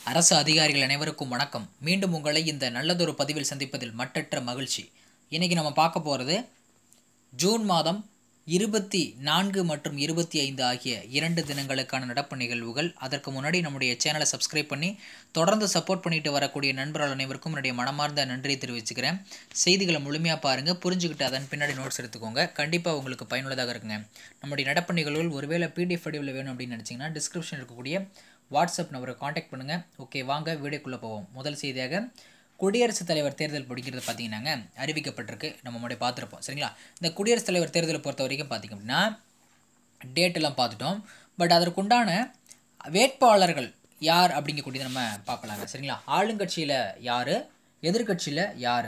அரசு அதிகாரிகள் அனைவருக்கும் வணக்கம் மீண்டும் உங்களை இந்த நல்லதொரு பதிவில் சந்திப்பதில் மட்டற்ற மகிழ்ச்சி இன்றைக்கி நம்ம பார்க்க போகிறது ஜூன் மாதம் இருபத்தி நான்கு மற்றும் இருபத்தி ஐந்து ஆகிய இரண்டு தினங்களுக்கான நடப்பு நிகழ்வுகள் அதற்கு முன்னாடி நம்முடைய சேனலை சப்ஸ்கிரைப் பண்ணி தொடர்ந்து சப்போர்ட் பண்ணிட்டு வரக்கூடிய நண்பர்கள் அனைவருக்கும் என்னுடைய மனமார்ந்த நன்றியை தெரிவிச்சுக்கிறேன் செய்திகளை முழுமையாக பாருங்கள் புரிஞ்சுக்கிட்டு அதன் பின்னாடி நோட்ஸ் எடுத்துக்கோங்க கண்டிப்பாக உங்களுக்கு பயனுள்ளதாக இருக்குங்க நம்முடைய நடப்பு நிகழ்வுகள் ஒருவேளை பிடிஎஃப் வடிவில் வேணும் அப்படின்னு நினச்சிங்கன்னா டிஸ்கிரிப்ஷன் இருக்கக்கூடிய வாட்ஸ்அப் நம்பரை காண்டாக்ட் பண்ணுங்கள் ஓகே வாங்க வீடியோக்குள்ளே போவோம் முதல் செய்தியாக குடியரசுத் தலைவர் தேர்தல் பிடிக்கிறது பார்த்தீங்கன்னாங்க அறிவிக்கப்பட்டிருக்கு நம்ம முன்னாடி பார்த்துருப்போம் சரிங்களா இந்த குடியரசுத் தலைவர் தேர்தலை பொறுத்த வரைக்கும் பார்த்திங்க அப்படின்னா டேட்டெல்லாம் பார்த்துட்டோம் பட் அதற்குண்டான வேட்பாளர்கள் யார் அப்படிங்கக்கூடியதை நம்ம பார்க்கலாங்க சரிங்களா ஆளுங்கட்சியில் யார் எதிர்கட்சியில் யார்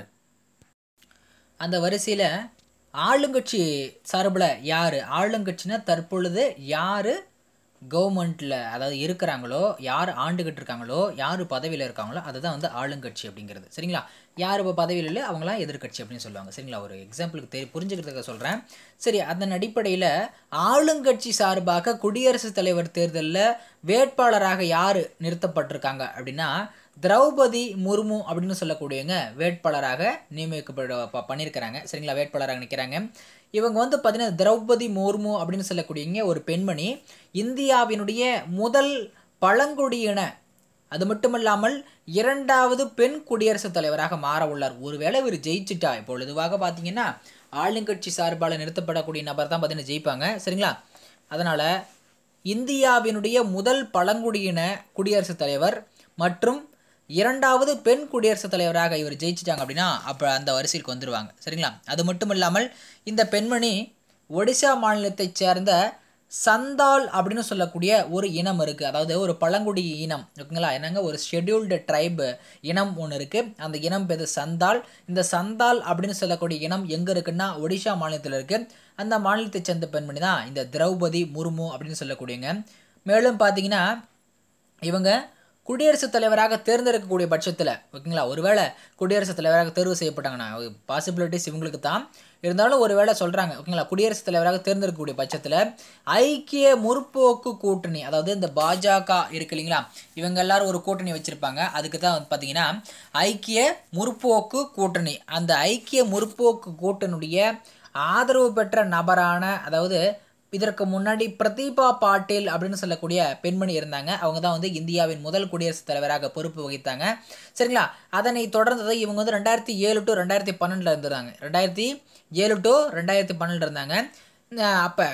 அந்த வரிசையில் ஆளுங்கட்சி சார்பில் யார் ஆளுங்கட்சினா தற்பொழுது யார் கவர்மெண்ட்டில் அதாவது இருக்கிறாங்களோ யார் ஆண்டுகிட்டு இருக்காங்களோ யார் பதவியில் இருக்காங்களோ அதுதான் வந்து ஆளுங்கட்சி அப்படிங்கிறது சரிங்களா யார் இப்போ பதவியில் இல்லை அவங்களாம் எதிர்கட்சி அப்படின்னு சொல்லுவாங்க சரிங்களா ஒரு எக்ஸாம்பிளுக்கு தெரி புரிஞ்சுக்கிறதுக்கு சொல்கிறேன் சரி அதன் அடிப்படையில் ஆளுங்கட்சி சார்பாக குடியரசுத் தலைவர் தேர்தலில் வேட்பாளராக யார் நிறுத்தப்பட்டிருக்காங்க அப்படின்னா திரௌபதி முர்மு அப்படின்னு சொல்லக்கூடியவங்க வேட்பாளராக நியமிக்கப்பட ப- பண்ணியிருக்கிறாங்க சரிங்களா வேட்பாளராக நிற்கிறாங்க இவங்க வந்து பார்த்தீங்கன்னா திரௌபதி முர்மு அப்படின்னு சொல்லக்கூடியவங்க ஒரு பெண்மணி இந்தியாவினுடைய முதல் பழங்குடியின அது மட்டுமல்லாமல் இரண்டாவது பெண் குடியரசுத் தலைவராக மாற உள்ளார் ஒருவேளை இவர் ஜெயிச்சிட்டா இப்பொழுதுவாக பார்த்தீங்கன்னா ஆளுங்கட்சி சார்பால் நிறுத்தப்படக்கூடிய நபர் தான் பார்த்தீங்கன்னா ஜெயிப்பாங்க சரிங்களா அதனால் இந்தியாவினுடைய முதல் பழங்குடியின குடியரசுத் தலைவர் மற்றும் இரண்டாவது பெண் குடியரசுத் தலைவராக இவர் ஜெயிச்சிட்டாங்க அப்படின்னா அப்போ அந்த வரிசைக்கு வந்துடுவாங்க சரிங்களா அது மட்டும் இல்லாமல் இந்த பெண்மணி ஒடிசா மாநிலத்தைச் சேர்ந்த சந்தால் அப்படின்னு சொல்லக்கூடிய ஒரு இனம் இருக்குது அதாவது ஒரு பழங்குடி இனம் ஓகேங்களா என்னங்க ஒரு ஷெட்யூல்டு ட்ரைப் இனம் ஒன்று இருக்குது அந்த இனம் பேர் சந்தால் இந்த சந்தால் அப்படின்னு சொல்லக்கூடிய இனம் எங்கே இருக்குன்னா ஒடிஷா மாநிலத்தில் இருக்குது அந்த மாநிலத்தைச் சேர்ந்த பெண்மணி தான் இந்த திரௌபதி முர்மு அப்படின்னு சொல்லக்கூடியங்க மேலும் பார்த்தீங்கன்னா இவங்க குடியரசுத் தலைவராக தேர்ந்தெடுக்கக்கூடிய பட்சத்தில் ஓகேங்களா ஒருவேளை குடியரசுத் தலைவராக தேர்வு செய்யப்பட்டாங்கன்னா பாசிபிலிட்டிஸ் இவங்களுக்கு தான் இருந்தாலும் ஒருவேளை சொல்கிறாங்க ஓகேங்களா குடியரசுத் தலைவராக தேர்ந்தெடுக்கக்கூடிய பட்சத்தில் ஐக்கிய முற்போக்கு கூட்டணி அதாவது இந்த பாஜக இருக்கு இல்லைங்களா இவங்க எல்லாரும் ஒரு கூட்டணி வச்சுருப்பாங்க அதுக்கு தான் வந்து பார்த்தீங்கன்னா ஐக்கிய முற்போக்கு கூட்டணி அந்த ஐக்கிய முற்போக்கு கூட்டணியுடைய ஆதரவு பெற்ற நபரான அதாவது இதற்கு முன்னாடி பிரதீபா பாட்டீல் அப்படின்னு சொல்லக்கூடிய பெண்மணி இருந்தாங்க அவங்க தான் வந்து இந்தியாவின் முதல் குடியரசுத் தலைவராக பொறுப்பு வகித்தாங்க சரிங்களா அதனை தொடர்ந்தது இவங்க வந்து ரெண்டாயிரத்தி ஏழு டு ரெண்டாயிரத்தி பன்னெண்டில் இருந்தாங்க ரெண்டாயிரத்தி ஏழு டு ரெண்டாயிரத்தி பன்னெண்டு இருந்தாங்க அப்போ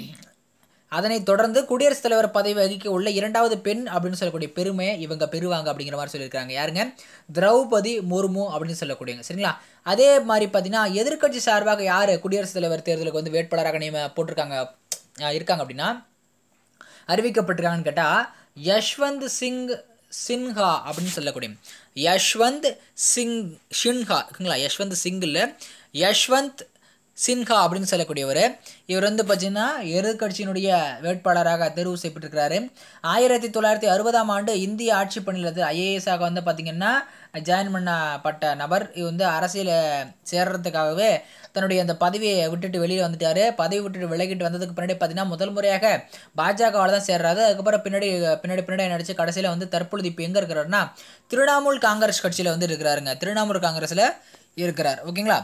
அதனைத் தொடர்ந்து குடியரசுத் தலைவர் பதவி வகிக்க உள்ள இரண்டாவது பெண் அப்படின்னு சொல்லக்கூடிய பெருமையை இவங்க பெறுவாங்க அப்படிங்கிற மாதிரி சொல்லியிருக்காங்க யாருங்க திரௌபதி முர்மு அப்படின்னு சொல்லக்கூடியவங்க சரிங்களா அதே மாதிரி பார்த்தீங்கன்னா எதிர்க்கட்சி சார்பாக யார் குடியரசுத் தலைவர் தேர்தலுக்கு வந்து வேட்பாளராக நியம போட்டிருக்காங்க அஹ் இருக்காங்க அப்படின்னா அறிவிக்கப்பட்டிருக்காங்கன்னு கேட்டால் யஷ்வந்த் சிங் சின்ஹா அப்படின்னு சொல்லக்கூடிய யஷ்வந்த் சிங் ஷின்ஹா ஓகேங்களா யஷ்வந்த் சிங் இல்லை யஷ்வந்த் சின்ஹா அப்படின்னு சொல்லக்கூடியவர் இவர் வந்து பார்த்தீங்கன்னா எதிர்கட்சியினுடைய வேட்பாளராக தேர்வு செய்யப்பட்டிருக்கிறாரு ஆயிரத்தி தொள்ளாயிரத்தி அறுபதாம் ஆண்டு இந்திய ஆட்சி பணியில் ஐஏஎஸ்ஸாக வந்து பார்த்தீங்கன்னா ஜாயின் பண்ணப்பட்ட நபர் இவர் வந்து அரசியல் சேர்றதுக்காகவே தன்னுடைய அந்த பதவியை விட்டுட்டு வெளியில் வந்துட்டாரு பதவி விட்டுட்டு விலகிட்டு வந்ததுக்கு பின்னாடி பார்த்தீங்கன்னா முதல் முறையாக பாஜகவில் தான் சேர்றாரு அதுக்கப்புறம் பின்னாடி பின்னாடி பின்னாடி நடிச்சு கடைசியில் வந்து தற்பொழுது இப்போ எங்கே இருக்கிறாருன்னா திரிணாமுல் காங்கிரஸ் கட்சியில் வந்து இருக்கிறாருங்க திரிணாமுல் காங்கிரஸில் இருக்கிறார் ஓகேங்களா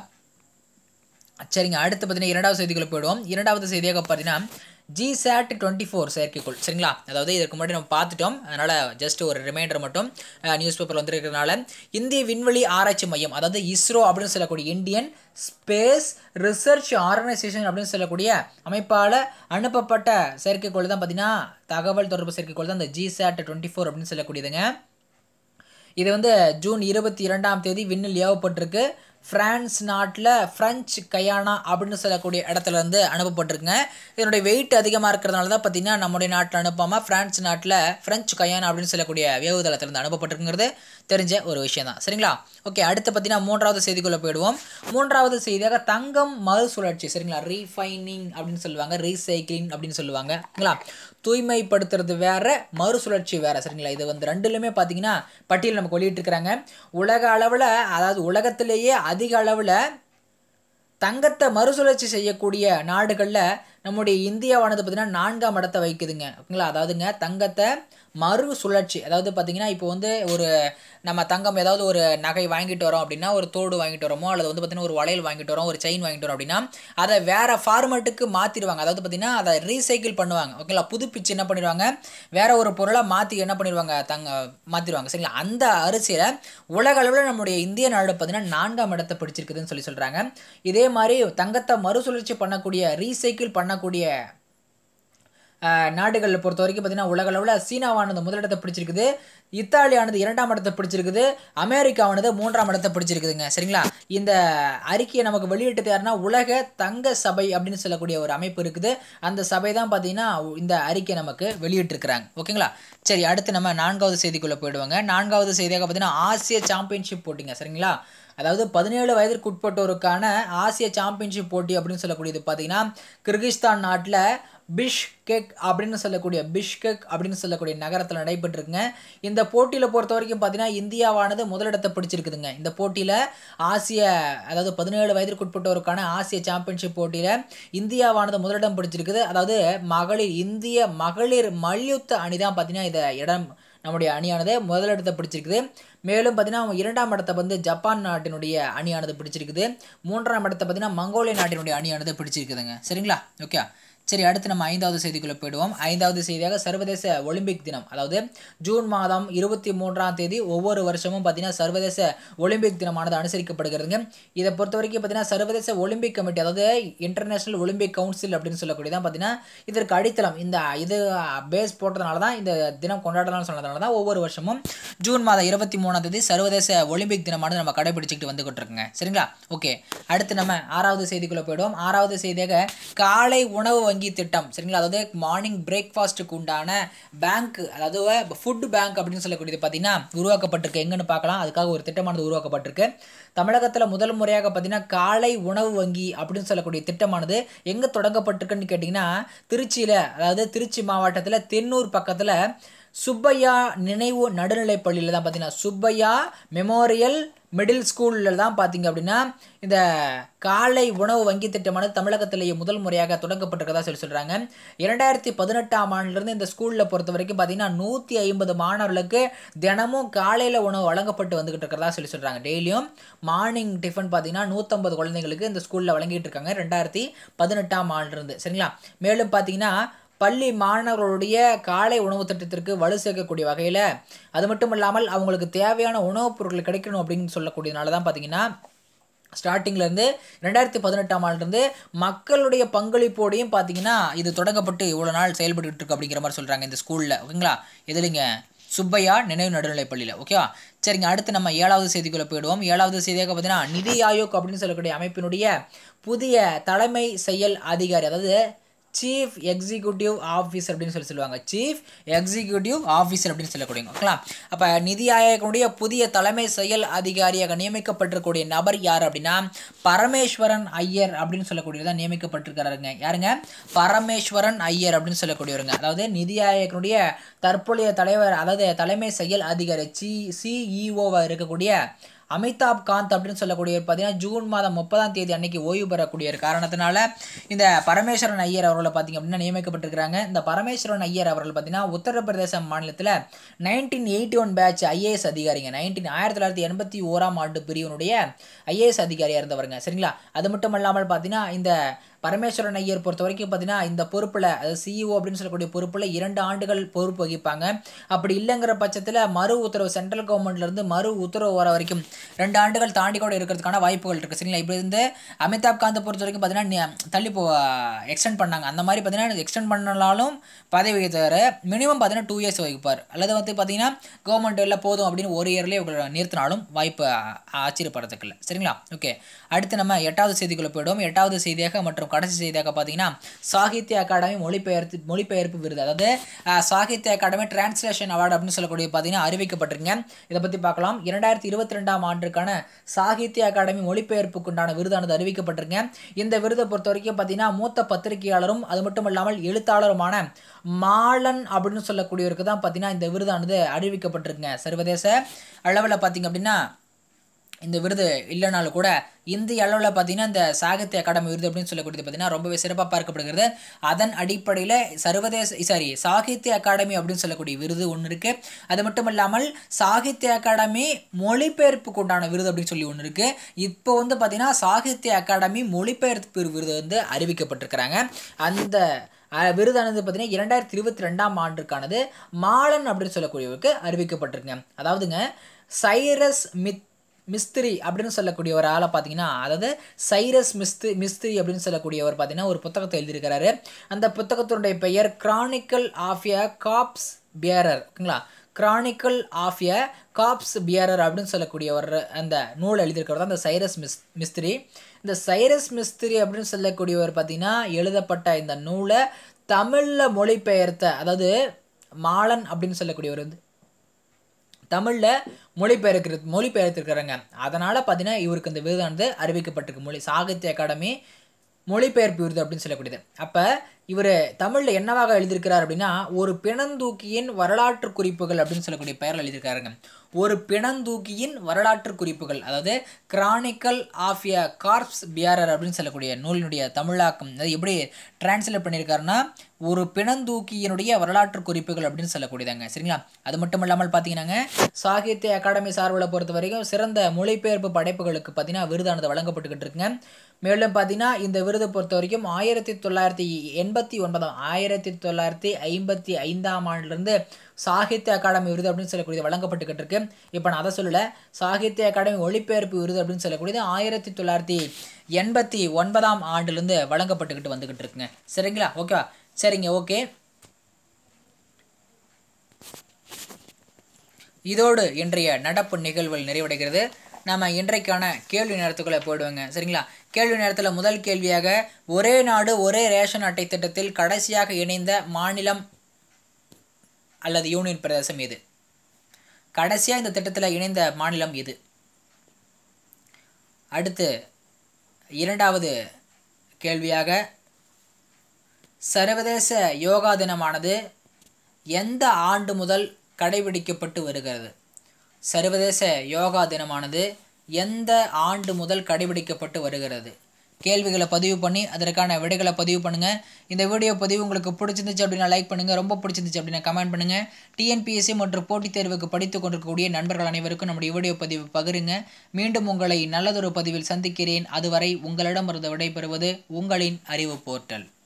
சரிங்க அடுத்து பார்த்தீங்கன்னா இரண்டாவது செய்திக்குள்ள போயிடுவோம் இரண்டாவது செய்தியாக பார்த்தீங்கன்னா ஜிசாட் டுவெண்ட்டி ஃபோர் செயற்கைக்கோள் சரிங்களா அதாவது இதற்கு முன்னாடி நம்ம பார்த்துட்டோம் அதனால் ஜஸ்ட் ஒரு ரிமைண்டர் மட்டும் நியூஸ் பேப்பர் வந்துருக்கிறதுனால இந்திய விண்வெளி ஆராய்ச்சி மையம் அதாவது இஸ்ரோ அப்படின்னு சொல்லக்கூடிய இந்தியன் ஸ்பேஸ் ரிசர்ச் ஆர்கனைசேஷன் அப்படின்னு சொல்லக்கூடிய அமைப்பால் அனுப்பப்பட்ட செயற்கைக்கோள் தான் பார்த்தீங்கன்னா தகவல் தொடர்பு செயற்கைக்கோள் தான் இந்த ஜிசாட் டுவெண்ட்டி ஃபோர் அப்படின்னு சொல்லக்கூடியதுங்க இது வந்து ஜூன் இருபத்தி இரண்டாம் தேதி விண்ணில் ஏவப்பட்டிருக்கு பிரான்ஸ் நாட்டில் ஃப்ரெஞ்சு கயானா அப்படின்னு சொல்லக்கூடிய இடத்துல இருந்து அனுப்பப்பட்டிருக்குங்க இதனுடைய வெயிட் அதிகமாக இருக்கிறதுனால தான் பார்த்தீங்கன்னா நம்முடைய நாட்டில் அனுப்பாமல் பிரான்ஸ் நாட்டில் ஃப்ரெஞ்சு கயானா அப்படின்னு சொல்லக்கூடிய ஏவுதளத்திலிருந்து அனுப்பப்பட்டிருக்குங்கிறது தெரிஞ்ச ஒரு விஷயம் தான் சரிங்களா ஓகே அடுத்து பார்த்தீங்கன்னா மூன்றாவது செய்திக்குள்ளே போயிடுவோம் மூன்றாவது செய்தியாக தங்கம் மறுசுழற்சி சரிங்களா ரீஃபைனிங் அப்படின்னு சொல்லுவாங்க ரீசைக்ளிங் அப்படின்னு சொல்லுவாங்க சரிங்களா தூய்மைப்படுத்துறது வேற மறுசுழற்சி வேற சரிங்களா இது வந்து ரெண்டுலையுமே பார்த்தீங்கன்னா பட்டியல் நமக்கு வெளியிட்டிருக்கிறாங்க உலக அளவில் அதாவது உலகத்திலேயே அதிக அளவில் தங்கத்தை மறுசுழற்சி செய்யக்கூடிய நாடுகளில் நம்முடைய இந்தியாவானது பார்த்தீங்கன்னா நான்காம் இடத்தை வைக்குதுங்க ஓகேங்களா அதாவதுங்க தங்கத்தை மறு சுழற்சி அதாவது பார்த்தீங்கன்னா இப்போ வந்து ஒரு நம்ம தங்கம் ஏதாவது ஒரு நகை வாங்கிட்டு வரோம் அப்படின்னா ஒரு தோடு வாங்கிட்டு வரோமோ அல்லது வந்து பார்த்தீங்கன்னா ஒரு வளையல் வாங்கிட்டு வரோம் ஒரு செயின் வாங்கிட்டு வரோம் அப்படின்னா அதை வேற ஃபார்மேட்டுக்கு மாற்றிடுவாங்க அதாவது பார்த்தீங்கன்னா அதை ரீசைக்கிள் பண்ணுவாங்க ஓகேங்களா புதுப்பிச்சு என்ன பண்ணிடுவாங்க வேற ஒரு பொருளை மாற்றி என்ன பண்ணிடுவாங்க தங்க மாற்றிடுவாங்க சரிங்களா அந்த அரிசியில் உலக அளவில் நம்முடைய இந்திய நாடு பார்த்தீங்கன்னா நான்காம் இடத்தை பிடிச்சிருக்குதுன்னு சொல்லி சொல்கிறாங்க இதே மாதிரி தங்கத்தை மறுசுழற்சி பண்ணக்கூடிய ரீசைக்கிள் பண்ணக்கூடிய நாடுகளில் பொறுத்த வரைக்கும் பார்த்தீங்கன்னா உலக அளவில் சீனாவானது முதலிடத்தை பிடிச்சிருக்குது இத்தாலியானது இரண்டாம் இடத்தை பிடிச்சிருக்குது அமெரிக்காவானது மூன்றாம் இடத்தை பிடிச்சிருக்குதுங்க சரிங்களா இந்த அறிக்கையை நமக்கு வெளியிட்டது யாருன்னா உலக தங்க சபை அப்படின்னு சொல்லக்கூடிய ஒரு அமைப்பு இருக்குது அந்த சபை தான் பார்த்தீங்கன்னா இந்த அறிக்கை நமக்கு வெளியிட்டிருக்கிறாங்க ஓகேங்களா சரி அடுத்து நம்ம நான்காவது செய்திக்குள்ளே போயிடுவாங்க நான்காவது செய்தியாக பார்த்தீங்கன்னா ஆசிய சாம்பியன்ஷிப் போட்டிங்க சரிங்களா அதாவது பதினேழு வயதிற்கு உட்பட்டோருக்கான ஆசிய சாம்பியன்ஷிப் போட்டி அப்படின்னு சொல்லக்கூடியது பார்த்தீங்கன்னா கிர்கிஸ்தான் நாட்டில் பிஷ்கெக் அப்படின்னு சொல்லக்கூடிய பிஷ்கெக் அப்படின்னு சொல்லக்கூடிய நகரத்தில் நடைபெற்றிருக்குங்க இந்த போட்டியில் பொறுத்த வரைக்கும் பார்த்தீங்கன்னா இந்தியாவானது முதலிடத்தை பிடிச்சிருக்குதுங்க இந்த போட்டியில் ஆசிய அதாவது பதினேழு வயதிற்கு உட்பட்டோருக்கான ஆசிய சாம்பியன்ஷிப் போட்டியில் இந்தியாவானது முதலிடம் பிடிச்சிருக்குது அதாவது மகளிர் இந்திய மகளிர் மல்யுத்த அணி தான் பார்த்தீங்கன்னா இதை இடம் நம்முடைய அணியானது முதலிடத்தை பிடிச்சிருக்குது மேலும் பார்த்தீங்கன்னா இரண்டாம் இடத்தை வந்து ஜப்பான் நாட்டினுடைய அணியானது பிடிச்சிருக்குது மூன்றாம் இடத்தை பார்த்தீங்கன்னா மங்கோலிய நாட்டினுடைய அணியானது பிடிச்சிருக்குதுங்க சரிங்களா ஓகே சரி அடுத்து நம்ம ஐந்தாவது செய்திக்குள்ளே போயிடுவோம் ஐந்தாவது செய்தியாக சர்வதேச ஒலிம்பிக் தினம் அதாவது ஜூன் மாதம் இருபத்தி மூன்றாம் தேதி ஒவ்வொரு வருஷமும் பார்த்தீங்கன்னா சர்வதேச ஒலிம்பிக் தினமானது அனுசரிக்கப்படுகிறதுங்க இதை பொறுத்த வரைக்கும் பார்த்தீங்கன்னா சர்வதேச ஒலிம்பிக் கமிட்டி அதாவது இன்டர்நேஷனல் ஒலிம்பிக் கவுன்சில் அப்படின்னு சொல்லக்கூடியதான் பார்த்தீங்கன்னா இதற்கு அடித்தளம் இந்த இது பேஸ் போட்டதுனால தான் இந்த தினம் கொண்டாடலாம்னு சொன்னதுனால தான் ஒவ்வொரு வருஷமும் ஜூன் மாதம் இருபத்தி மூணாம் தேதி சர்வதேச ஒலிம்பிக் தினமானது நம்ம கடைபிடிச்சிக்கிட்டு வந்துகிட்டு இருக்குங்க சரிங்களா ஓகே அடுத்து நம்ம ஆறாவது செய்திக்குள்ளே போயிடுவோம் ஆறாவது செய்தியாக காலை உணவு வங்கி திட்டம் சரிங்களா அதாவது மார்னிங் பிரேக்ஃபாஸ்ட்டுக்கு உண்டான பேங்க் அதாவது ஃபுட் பேங்க் அப்படின்னு சொல்லக்கூடியது பார்த்தீங்கன்னா உருவாக்கப்பட்டிருக்கு எங்கன்னு பார்க்கலாம் அதுக்காக ஒரு திட்டமானது உருவாக்கப்பட்டிருக்கு தமிழகத்தில் முதல் முறையாக பார்த்தீங்கன்னா காலை உணவு வங்கி அப்படின்னு சொல்லக்கூடிய திட்டமானது எங்கே தொடங்கப்பட்டிருக்குன்னு கேட்டிங்கன்னா திருச்சியில் அதாவது திருச்சி மாவட்டத்தில் தென்னூர் பக்கத்தில் சுப்பையா நினைவு நடுநிலைப் பள்ளியில் தான் பார்த்தீங்கன்னா சுப்பையா மெமோரியல் மிடில் ஸ்கூலில் தான் பார்த்தீங்க அப்படின்னா இந்த காலை உணவு வங்கி திட்டமானது தமிழகத்திலேயே முதல் முறையாக தொடங்கப்பட்டிருக்கதா சொல்லி சொல்கிறாங்க இரண்டாயிரத்தி பதினெட்டாம் ஆண்டிலிருந்து இந்த ஸ்கூலில் பொறுத்த வரைக்கும் பார்த்தீங்கன்னா நூற்றி ஐம்பது மாணவர்களுக்கு தினமும் காலையில் உணவு வழங்கப்பட்டு வந்துகிட்டு இருக்கிறதா சொல்லி சொல்கிறாங்க டெய்லியும் மார்னிங் டிஃபன் பார்த்தீங்கன்னா நூற்றம்பது குழந்தைங்களுக்கு இந்த ஸ்கூலில் வழங்கிட்டு இருக்காங்க ரெண்டாயிரத்தி பதினெட்டாம் ஆண்டிலிருந்து சரிங்களா மேலும் பார்த்தீங்கன்னா பள்ளி மாணவர்களுடைய காலை உணவு திட்டத்திற்கு வலு சேர்க்கக்கூடிய வகையில் அது மட்டும் இல்லாமல் அவங்களுக்கு தேவையான உணவுப் பொருட்கள் கிடைக்கணும் அப்படின்னு சொல்லக்கூடியதுனால தான் பார்த்தீங்கன்னா ஸ்டார்டிங்லேருந்து ரெண்டாயிரத்தி பதினெட்டாம் ஆண்டுலேருந்து மக்களுடைய பங்களிப்போடையும் பார்த்தீங்கன்னா இது தொடங்கப்பட்டு இவ்வளோ நாள் செயல்பட்டு இருக்கு அப்படிங்கிற மாதிரி சொல்கிறாங்க இந்த ஸ்கூலில் ஓகேங்களா எதுலைங்க சுப்பையா நினைவு நடுநிலைப் பள்ளியில் ஓகேவா சரிங்க அடுத்து நம்ம ஏழாவது செய்திக்குள்ளே போயிடுவோம் ஏழாவது செய்தியாக பார்த்தீங்கன்னா நிதி ஆயோக் அப்படின்னு சொல்லக்கூடிய அமைப்பினுடைய புதிய தலைமை செயல் அதிகாரி அதாவது சீஃப் எக்ஸிக்யூட்டிவ் ஆஃபீஸர் அப்படின்னு சொல்லி சொல்லுவாங்க சீஃப் எக்ஸிக்யூட்டிவ் ஆஃபீஸர் அப்படின்னு சொல்லக்கூடிய ஓகேங்களா அப்போ நிதி ஆயோகனுடைய புதிய தலைமை செயல் அதிகாரியாக நியமிக்கப்பட்டிருக்கக்கூடிய நபர் யார் அப்படின்னா பரமேஸ்வரன் ஐயர் அப்படின்னு சொல்லக்கூடியதான் நியமிக்கப்பட்டிருக்கிறாருங்க யாருங்க பரமேஸ்வரன் ஐயர் அப்படின்னு சொல்லக்கூடியவருங்க அதாவது நிதி ஆயோகனுடைய தற்போதைய தலைவர் அதாவது தலைமை செயல் அதிகாரி சி சிஇஓவாக இருக்கக்கூடிய அமிதாப் காந்த் அப்படின்னு சொல்லக்கூடிய பார்த்தீங்கன்னா ஜூன் மாதம் முப்பதாம் தேதி அன்னைக்கு ஓய்வு பெறக்கூடிய ஒரு காரணத்தினால இந்த பரமேஸ்வரன் ஐயர் அவர்களை பார்த்தீங்க அப்படின்னா நியமிக்கப்பட்டிருக்கிறாங்க இந்த பரமேஸ்வரன் ஐயர் அவர்கள் பார்த்தீங்கன்னா உத்தரப்பிரதேச மாநிலத்தில் nineteen eighty one batch IAS அதிகாரிங்க நைன்டீன் ஆயிரத்தி தொள்ளாயிரத்தி எண்பத்தி ஓராம் ஆண்டு பிரிவினுடைய ஐஏஎஸ் அதிகாரியாக இருந்தவருங்க சரிங்களா அது மட்டும் இல்லாமல் பார்த்தீங்கன்னா இந்த பரமேஸ்வரன் ஐயர் பொறுத்த வரைக்கும் பார்த்தீங்கன்னா இந்த பொறுப்பில் அதாவது சிஇஓ அப்படின்னு சொல்லக்கூடிய பொறுப்பில் இரண்டு ஆண்டுகள் பொறுப்பு வகிப்பாங்க அப்படி இல்லைங்கிற பட்சத்தில் மறு உத்தரவு சென்ட்ரல் கவர்மெண்ட்லேருந்து மறு உத்தரவு வர வரைக்கும் ரெண்டு ஆண்டுகள் தாண்டி கூட இருக்கிறதுக்கான வாய்ப்புகள் இருக்குது சரிங்களா இப்படி இருந்து அமிதாப் காந்தை பொறுத்த வரைக்கும் பார்த்தீங்கன்னா தள்ளி போ எக்ஸ்டெண்ட் பண்ணாங்க அந்த மாதிரி பார்த்தீங்கன்னா எக்ஸ்டெண்ட் பண்ணாலும் பதவி வகித்தார் மினிமம் பார்த்தீங்கன்னா டூ இயர்ஸ் வகிப்பார் அல்லது வந்து பார்த்தீங்கன்னா கவர்மெண்ட் எல்லாம் போதும் அப்படின்னு ஒரு இயர்லேயே இவங்களை நிறுத்தினாலும் வாய்ப்பு ஆச்சரியப்படுறதுக்கு இல்லை சரிங்களா ஓகே அடுத்து நம்ம எட்டாவது செய்திக்குள்ளே போயிடுவோம் எட்டாவது செய்தியாக மற்றும் கடைசி செய்தியாக பார்த்தீங்கன்னா சாகித்ய அகாடமி மொழிபெயர்த்து மொழிபெயர்ப்பு விருது அதாவது சாகித்ய அகாடமி டிரான்ஸ்லேஷன் அவார்டு அப்படின்னு சொல்லக்கூடிய பார்த்தீங்கன்னா அறிவிக்கப்பட்டிருங்க இதை பற்றி பார்க்கலாம் இரண்டாயிரத்தி இருபத்தி ரெண்டாம் ஆண்டுக்கான சாகித்ய அகாடமி மொழிபெயர்ப்புக்குண்டான விருதானது அறிவிக்கப்பட்டிருங்க இந்த விருதை பொறுத்த வரைக்கும் பார்த்தீங்கன்னா மூத்த பத்திரிகையாளரும் அது மட்டும் இல்லாமல் எழுத்தாளருமான மாலன் அப்படின்னு சொல்லக்கூடியவருக்கு தான் பார்த்தீங்கன்னா இந்த விருதானது அறிவிக்கப்பட்டிருக்குங்க சர்வதேச அளவில் பார்த்தீங்க அப்படின்னா இந்த விருது இல்லைனாலும் கூட இந்திய அளவில் பார்த்தீங்கன்னா இந்த சாகித்ய அகாடமி விருது அப்படின்னு சொல்லக்கூடியது பார்த்தீங்கன்னா ரொம்பவே சிறப்பாக பார்க்கப்படுகிறது அதன் அடிப்படையில் சர்வதேச சாரி சாகித்ய அகாடமி அப்படின்னு சொல்லக்கூடிய விருது ஒன்று இருக்குது அது மட்டும் இல்லாமல் சாகித்ய அகாடமி மொழிபெயர்ப்புக்கு உண்டான விருது அப்படின்னு சொல்லி ஒன்று இருக்குது இப்போ வந்து பார்த்தீங்கன்னா சாகித்ய அகாடமி மொழிபெயர்ப்பு விருது வந்து அறிவிக்கப்பட்டிருக்கிறாங்க அந்த அஹ், விருதானது பார்த்தீங்கன்னா இரண்டாயிரத்தி இருபத்தி ரெண்டாம் ஆண்டுக்கானது மாலன் அப்படின்னு சொல்லக்கூடியவருக்கு அறிவிக்கப்பட்டிருக்குங்க அதாவதுங்க சைரஸ் மித் மிஸ்திரி அப்படின்னு சொல்லக்கூடிய ஒரு ஆளை பார்த்தீங்கன்னா அதாவது சைரஸ் மிஸ்தி மிஸ்திரி அப்படின்னு சொல்லக்கூடியவர் பார்த்தீங்கன்னா ஒரு புத்தகத்தை எழுதியிருக்கிறாரு அந்த புத்தகத்தினுடைய பெயர் chronicle of a corpse bearer ஓகேங்களா chronicle of a corpse bearer அப்படின்னு சொல்லக்கூடிய ஒரு அந்த நூல் எழுதியிருக்கிறவர் தான் அந்த சைரஸ் மிஸ் மிஸ்திரி இந்த சைரஸ் மிஸ்திரி அப்படின்னு சொல்லக்கூடியவர் பார்த்தீங்கன்னா எழுதப்பட்ட இந்த நூலை தமிழில் மொழிபெயர்த்த அதாவது மாலன் அப்படின்னு சொல்லக்கூடியவர் வந்து தமிழில் மொழிபெயர்க்கிறது மொழிபெயர்த்திருக்கிறாங்க அதனால் பார்த்தீங்கன்னா இவருக்கு இந்த விருதானது அறிவிக்கப்பட்டிருக்கு மொழி சாகித்ய அகாடமி மொழிபெயர்ப்பு விருது அப்படின்னு சொல்லக்கூடியது அப்போ இவர் தமிழில் என்னவாக எழுதியிருக்கிறார் அப்படின்னா ஒரு பிணந்தூக்கியின் வரலாற்று குறிப்புகள் அப்படின்னு சொல்லக்கூடிய பெயரில் எழுதியிருக்காருங்க ஒரு பிணந்தூக்கியின் வரலாற்று குறிப்புகள் அதாவது chronicle of a corpse bearer அப்படின்னு சொல்லக்கூடிய நூலினுடைய தமிழாக்கம் அது எப்படி டிரான்ஸ்லேட் பண்ணியிருக்காருன்னா ஒரு பிணந்தூக்கியினுடைய வரலாற்று குறிப்புகள் அப்படின்னு சொல்லக்கூடியதாங்க சரிங்களா அது மட்டும் இல்லாமல் பார்த்தீங்கன்னாங்க சாகித்ய அகாடமி சார்பில் பொறுத்த வரைக்கும் சிறந்த மொழிபெயர்ப்பு படைப்புகளுக்கு பார்த்தீங்கன்னா விருதானது வழங்கப்பட்டுக்கிட்டு இருக்குங்க மேலும் பார்த்தீங்கன்னா இந்த விருது பொறுத்த வரைக்கும் ஆயிரத்தி தொள்ளாயிரத்தி எண்பத்தி ஒன்பதாம் ஆயிரத்தி தொள்ளாயிரத்தி ஐம்பத்தி ஐந்தாம் ஆண்டுலேருந்து சாகித்ய அகாடமி விருது அப்படின்னு சொல்லக்கூடியது வழங்கப்பட்டுக்கிட்டு இருக்கு இப்போ நான் அதை சொல்லலை சாகித்ய அகாடமி ஒளிபெயர்ப்பு விருது அப்படின்னு சொல்லக்கூடியது ஆயிரத்தி தொள்ளாயிரத்தி எண்பத்தி ஒன்பதாம் ஆண்டுலேருந்து வழங்கப்பட்டுக்கிட்டு வந்துக்கிட்டு இருக்குங்க சரிங்களா ஓகேவா சரிங்க ஓகே இதோடு இன்றைய நடப்பு நிகழ்வுகள் நிறைவடைகிறது நம்ம இன்றைக்கான கேள்வி நேரத்துக்குள்ளே போயிடுவோங்க சரிங்களா கேள்வி நேரத்தில் முதல் கேள்வியாக ஒரே நாடு ஒரே ரேஷன் அட்டை திட்டத்தில் கடைசியாக இணைந்த மாநிலம் அல்லது யூனியன் பிரதேசம் எது கடைசியாக இந்த திட்டத்தில் இணைந்த மாநிலம் எது அடுத்து இரண்டாவது கேள்வியாக சர்வதேச யோகா தினமானது எந்த ஆண்டு முதல் கடைபிடிக்கப்பட்டு வருகிறது சர்வதேச யோகா தினமானது எந்த ஆண்டு முதல் கடைபிடிக்கப்பட்டு வருகிறது கேள்விகளை பதிவு பண்ணி அதற்கான விடைகளை பதிவு பண்ணுங்கள் இந்த வீடியோ பதிவு உங்களுக்கு பிடிச்சிருந்துச்சு அப்படின்னா லைக் பண்ணுங்கள் ரொம்ப பிடிச்சிருந்துச்சு அப்படின்னா கமெண்ட் பண்ணுங்கள் டிஎன்பிஎஸ்சி மற்றும் போட்டித் தேர்வுக்கு படித்து கொண்டிருக்கக்கூடிய நண்பர்கள் அனைவருக்கும் நம்முடைய வீடியோ பதிவு பகிருங்க மீண்டும் உங்களை நல்லதொரு பதிவில் சந்திக்கிறேன் அதுவரை உங்களிடமிருந்து விடைபெறுவது உங்களின் அறிவு போர்ட்டல்